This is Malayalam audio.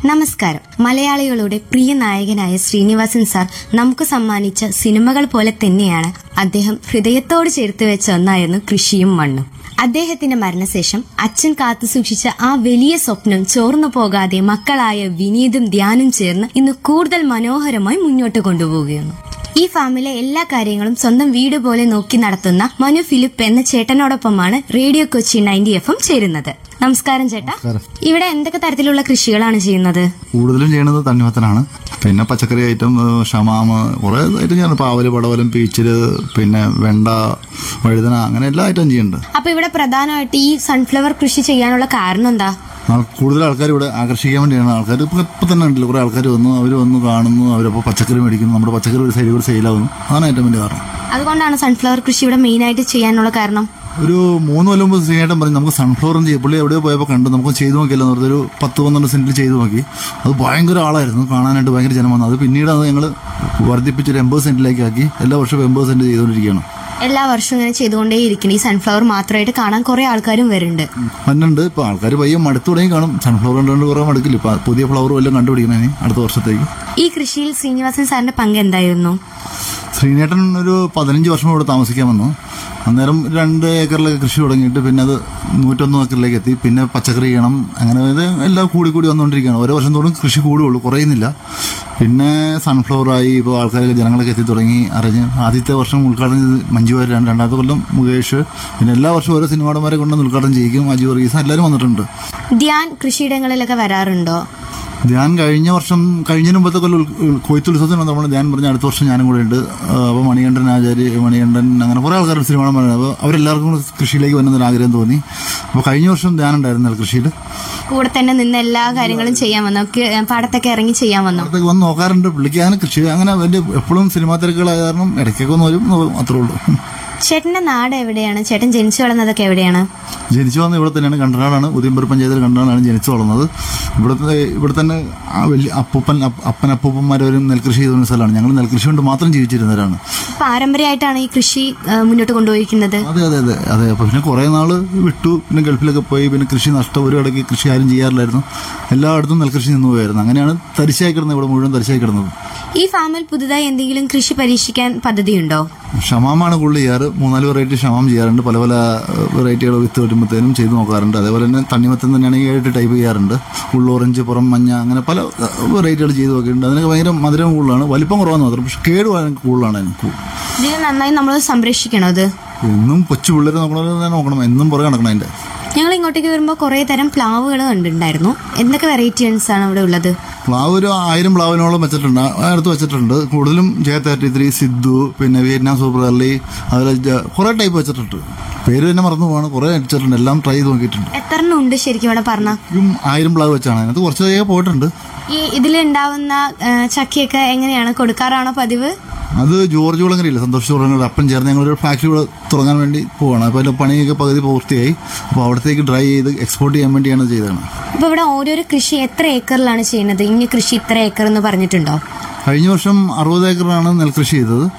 നമസ്കാരം മലയാളികളുടെ പ്രിയ നായകനായ ശ്രീനിവാസൻ സാർ നമുക്ക് സമ്മാനിച്ച സിനിമകൾ പോലെ തന്നെയാണ് അദ്ദേഹം ഹൃദയത്തോട് ചേർത്ത് വെച്ച ഒന്നായിരുന്നു കൃഷിയും മണ്ണും അദ്ദേഹത്തിന്റെ മരണശേഷം അച്ഛൻ കാത്തുസൂക്ഷിച്ച ആ വലിയ സ്വപ്നം ചോർന്നു പോകാതെ മക്കളായ വിനീതും ധ്യാനും ചേർന്ന് ഇന്ന് കൂടുതൽ മനോഹരമായി മുന്നോട്ട് കൊണ്ടുപോവുകയാണ് ഈ ഫാമിലെ എല്ലാ കാര്യങ്ങളും സ്വന്തം വീട് പോലെ നോക്കി നടത്തുന്ന മനു ഫിലിപ്പ് എന്ന ചേട്ടനോടൊപ്പമാണ് radio Kochi ninety F M ചേരുന്നത് നമസ്കാരം ചേട്ടാ നമസ്കാരം. ഇവിടെ എന്തൊക്കെ തരത്തിലുള്ള കൃഷികളാണ് ചെയ്യുന്നത് കൂടുതലും ചെയ്യണത് തണ്ണിമത്തനാണ് പിന്നെ പച്ചക്കറി ഐറ്റം ഏഹ്, ഷമാമ് കുറെ ഐറ്റം ചെയ്യണം പാവല് പടവലം പീച്ചില് പിന്നെ വെണ്ട വഴുതന അങ്ങനെ എല്ലാ ഐറ്റം ചെയ്യുന്നുണ്ട് അപ്പൊ ഇവിടെ പ്രധാനമായിട്ട് ഈ സൺഫ്ലവർ കൃഷി ചെയ്യാനുള്ള കാരണം എന്താ ആ, കൂടുതൽ ആൾക്കാർ ഇവിടെ ആകർഷിക്കാൻ വേണ്ടിയാണ് ആൾക്കാർ ഇപ്പൊ ഇപ്പൊ തന്നെ ഉണ്ടല്ലോ കുറെ ആൾക്കാർ വന്നു അവർ വന്ന് കാണുന്നു അവരപ്പോൾ പച്ചക്കറി മേടിക്കുന്നു നമ്മുടെ പച്ചക്കറി ഒരു സൈഡിൽ കൂടെ സെയിലാവുന്നു അതാണ് ഏറ്റവും വലിയ കാരണം അതുകൊണ്ടാണ് സൺഫ്ലവർ കൃഷി ഇവിടെ മെയിൻ ആയിട്ട് ചെയ്യാനുള്ള കാരണം ഒരു മൂന്ന് കൊല്ലം മുമ്പ് ശ്രീനേട്ടൻ പറഞ്ഞു നമുക്ക് സൺഫ്ലവറും ചെയ്യും പുള്ളി എവിടെയോ പോയപ്പോൾ കണ്ടു നമുക്ക് ചെയ്തു നോക്കിയല്ലോ എന്ന് പറഞ്ഞൊരു പത്ത് പന്ത്രണ്ട് സെന്റിൽ ചെയ്തു നോക്കി അത് ഭയങ്കര ആളായിരുന്നു കാണാനായിട്ട് ഭയങ്കര ജനം വന്നു അത് പിന്നീട് അത് ഞങ്ങൾ വർദ്ധിപ്പിച്ചൊരു എൺപത് സെന്റിലേക്ക് ആക്കി എല്ലാ വർഷവും എൺപത് സെന്റ് ചെയ്തുകൊണ്ടിരിക്കുകയാണ് എല്ലാ വർഷവും ഇങ്ങനെ ചെയ്തുകൊണ്ടേയിരിക്കണം ഈ സൺഫ്ലവർ മാത്രമായിട്ട് കാണാൻ കുറെ ആൾക്കാരും വരുന്നുണ്ട് മണ്ണുണ്ട് ഇപ്പൊ ആൾക്കാർ പയ്യെ മടുത്തു തുടങ്ങി കാണും സൺഫ്ലവർ കണ്ടുകൊണ്ട് കുറെ മടുക്കില്ല ഇപ്പൊ പുതിയ ഫ്ലവർ വല്ലതും കണ്ടുപിടിക്കണം ഇനി അടുത്ത വർഷത്തേക്ക് ഈ കൃഷിയിൽ ശ്രീനിവാസൻ സാറിന്റെ പങ്ക് എന്തായിരുന്നു ശ്രീനേട്ടൻ ഒരു പതിനഞ്ച് വർഷം ഇവിടെ താമസിക്കാൻ വന്നു അന്നേരം രണ്ട് ഏക്കറിലൊക്കെ കൃഷി തുടങ്ങിയിട്ട് പിന്നെ അത് നൂറ്റൊന്ന് ഏക്കറിലേക്ക് എത്തി പിന്നെ പച്ചക്കറി ചെയ്യണം അങ്ങനെ ഇത് എല്ലാം കൂടി കൂടി വന്നുകൊണ്ടിരിക്കുകയാണ് ഓരോ വർഷം തോറും കൃഷി കൂടുകയുള്ളൂ കുറയുന്നില്ല പിന്നെ സൺഫ്ലവർ ആയി ഇപ്പോൾ ആൾക്കാരൊക്കെ ജനങ്ങളൊക്കെ എത്തി തുടങ്ങി അറിഞ്ഞ് ആദ്യത്തെ വർഷം ഉദ്ഘാടനം ചെയ്ത് മഞ്ജു വാര്യരാണ് രണ്ടാമത്തെ കൊല്ലം മുകേഷ് പിന്നെ എല്ലാ വർഷവും ഓരോ സിനിമാടന്മാരെ കൊണ്ട് ഉദ്ഘാടനം ചെയ്യിക്കും അജു വർഗീസ് എല്ലാവരും വന്നിട്ടുണ്ട് ധ്യാൻ കൃഷിയിടങ്ങളിലൊക്കെ വരാറുണ്ടോ ധ്യാൻ കഴിഞ്ഞ വർഷം കഴിഞ്ഞ മുമ്പത്തെ കൊല്ലം ഉൽ- ഉൽ- കൊയ്ത്തുത്സവത്തിന് നമ്മൾ ധ്യാൻ പറഞ്ഞ അടുത്ത വർഷം ഞാനും കൂടെ ഉണ്ട് അപ്പോൾ മണികണ്ഠൻ ആചാര്യ മണികണ്ഠൻ അങ്ങനെ കുറേ ആൾക്കാർ സിനിമ അപ്പോൾ അവരെല്ലാവർക്കും കൂടെ കൃഷിയിലേക്ക് വരുന്നൊരു ആഗ്രഹം തോന്നി അപ്പോൾ കഴിഞ്ഞ വർഷം ധ്യാൻ ഉണ്ടായിരുന്നല്ലോ കൃഷിയിൽ കൂടെ തന്നെ നിന്ന് എല്ലാ കാര്യങ്ങളും ചെയ്യാൻ വന്നോ കി- പാടത്തൊക്കെ ഇറങ്ങി ചെയ്യാൻ വന്നോ അടുത്തൊക്കെ വന്ന് നോക്കാറുണ്ട് പുള്ളിക്ക് അങ്ങനെ കൃഷി അങ്ങനെ വലിയ എപ്പോഴും സിനിമാ തിരക്കുകളായ കാരണം ഇടയ്ക്കൊക്കെ ഒന്ന് വരും നോ- അത്രേ ഉള്ളൂ ചേട്ടന്റെ നാട് എവിടെയാണ് ചേട്ടൻ ജനിച്ചു വളർന്നതൊക്കെ എവിടെയാണ് ജനിച്ചു വന്ന ഇവിടെ തന്നെയാണ് കണ്ടനാടാണ് ഉദയംപുര പഞ്ചായത്തിൽ കണ്ടനാടാണ് ജനിച്ചു വളർന്നത് ഇവിടുത്തെ ഇവിടെ തന്നെ ആ വലിയ അപ്പൂപ്പൻ അപ്പ- അപ്പൻ അപ്പൂപ്പന്മാരവരും നെൽകൃഷി ചെയ്തിരുന്ന സ്ഥലമാണ് ഞങ്ങൾ നെൽകൃഷി കൊണ്ട് മാത്രം ജീവിച്ചിരുന്നവരാണ് പാരമ്പര്യമായിട്ടാണ് ഈ കൃഷി ആ, മുന്നോട്ട് കൊണ്ടുപോയിരിക്കുന്നത് അതെ അതെ അതെ അതെ അപ്പൊ പിന്നെ കുറെ നാള് വിട്ടു പിന്നെ ഗൾഫിലൊക്കെ പോയി പിന്നെ കൃഷി നഷ്ടം ഒരു ഇടയ്ക്ക് കൃഷി ആരും ചെയ്യാറില്ലായിരുന്നു എല്ലായിടത്തും നെൽകൃഷി നിന്ന് പോയായിരുന്നു അങ്ങനെയാണ് തരിശായി കിടന്നത് ഇവിടെ മുഴുവൻ തരിശായി കിടന്നത് ഈ ഫാമിൽ പുതുതായി എന്തെങ്കിലും കൃഷി പരീക്ഷിക്കാൻ പദ്ധതിയുണ്ടോ ഷമാമാണ് കൂടുതൽ ചെയ്യാറ് മൂന്നാല് വെറൈറ്റി ഷമാം ചെയ്യാറുണ്ട് പല പല വെറൈറ്റികൾ വിത്ത് വരുമ്പോഴത്തേനും ചെയ്ത് നോക്കാറുണ്ട് അതേപോലെ തന്നെ തണ്ണിമത്തം തന്നെയാണെങ്കിൽ ഏഴ് ടൈപ്പ് ചെയ്യാറുണ്ട് ഉള്ളോറഞ്ച് പുറം മഞ്ഞ അങ്ങനെ പല വെറൈറ്റികൾ ചെയ്ത് നോക്കിയിട്ടുണ്ട് അതിനൊക്കെ ഭയങ്കര മധുരം കൂടുതലാണ് വലിപ്പം കുറവാന്ന് മാത്രം പക്ഷെ കേട് വളരെ കൂടുതലാണ് എനിക്ക് ഇതിന് നന്നായി നമ്മൾ സംരക്ഷിക്കണം അത് എന്നും കൊച്ചു പിള്ളേരെ നോക്കണ തന്നെ നോക്കണം എന്നും പുറകെ നടക്കണം അതിന്റെ ഞങ്ങൾ ഇങ്ങോട്ടേക്ക് വരുമ്പോൾ കുറെ തരം പ്ലാവുകൾ കണ്ടിട്ടുണ്ടായിരുന്നു എന്തൊക്കെ വെറൈറ്റീസ് ആണ് ഇവിടെ ഉള്ളത് പ്ലാവ് ഒരു ആയിരം പ്ലാവിനോളം വെച്ചിട്ടുണ്ട് ആ, അടുത്ത് വെച്ചിട്ടുണ്ട് കൂടുതലും ജെ തേർട്ടി ത്രീ സിദ്ധു പിന്നെ വിയറ്റ്നാം സൂപ്പർ അർലി അതുപോലെ ജ- കുറെ ടൈപ്പ് വെച്ചിട്ടുണ്ട് പേര് തന്നെ മറന്നു പോവാണ് കുറെ വെച്ചിട്ടുണ്ട് എല്ലാം ട്രൈ ചെയ്ത് നോക്കിയിട്ടുണ്ട് എത്ര എണ്ണം ഉണ്ട് ശരിക്കും ഇവിടെ പറഞ്ഞ ഇതും ആയിരം പ്ലാവ് വെച്ചാണ് അതിനകത്ത് കുറച്ച് തൈയൊക്കെ പോയിട്ടുണ്ട് ഈ ഇതിലുണ്ടാവുന്ന ആ, ചക്കയൊക്കെ എങ്ങനെയാണ് കൊടുക്കാറാണോ പതിവ് അത് ജോർജ് കുളങ്ങരയില്ല സന്തോഷ് കുളങ്ങര അപ്പം ചേർന്ന് ഞങ്ങളൊരു ഫാക്ടറി ഇവിടെ തുടങ്ങാൻ വേണ്ടി പോവാണ് അപ്പോൾ അതിന്റെ പണിയൊക്കെ പകുതി പൂർത്തിയായി അപ്പോൾ അവിടത്തേക്ക് ഡ്രൈ ചെയ്ത് എക്സ്പോർട്ട് ചെയ്യാൻ വേണ്ടിയാണ് ചെയ്തതാണ് അപ്പൊ ഇവിടെ ഓരോരോ കൃഷി എത്ര ഏക്കറിലാണ് ചെയ്യുന്നത് ഇനി കൃഷി ഇത്ര ഏക്കർ എന്ന് പറഞ്ഞിട്ടുണ്ടോ കഴിഞ്ഞ വർഷം അറുപത് ഏക്കറാണ് നെൽകൃഷി ചെയ്തത്